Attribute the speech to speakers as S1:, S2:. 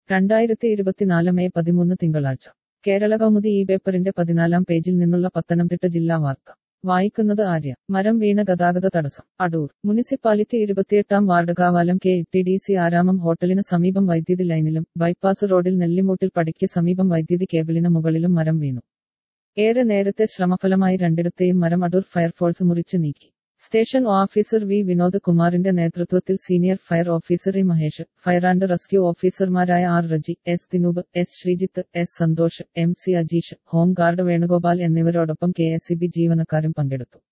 S1: രണ്ടായിരത്തി ഇരുപത്തിനാല് മെയ് പതിമൂന്ന് തിങ്കളാഴ്ച കേരള കൗമുദി ഈ പേപ്പറിന്റെ പതിനാലാം പേജിൽ നിന്നുള്ള പത്തനംതിട്ട ജില്ലാ വാർത്ത വായിക്കുന്നത് ആര്യ മരം വീണ ഗതാഗത തടസ്സം അടൂർ മുനിസിപ്പാലിറ്റി ഇരുപത്തിയെട്ടാം ward Kavalam K T D C Aramam ഹോട്ടലിന് സമീപം വൈദ്യുതി ലൈനിലും ബൈപ്പാസ് റോഡിൽ നെല്ലിമൂട്ടിൽ പടിക്ക് സമീപം വൈദ്യുതി കേബിളിന് മുകളിലും മരം വീണു ഏറെ നേരത്തെ ശ്രമഫലമായി രണ്ടിടത്തെയും മരം അടൂർ ഫയർഫോഴ്സ് മുറിച്ച് നീക്കി സ്റ്റേഷൻ ഓഫീസർ വി വിനോദ് കുമാറിന്റെ നേതൃത്വത്തിൽ senior fire officer E Mahesh fire and rescue ഓഫീസർമാരായ R Reji S Dinoop S Sreejith S Santhosh M C Ajeesh home guard Venugopal എന്നിവരോടൊപ്പം കെ എസ് ജീവനക്കാരും പങ്കെടുത്തു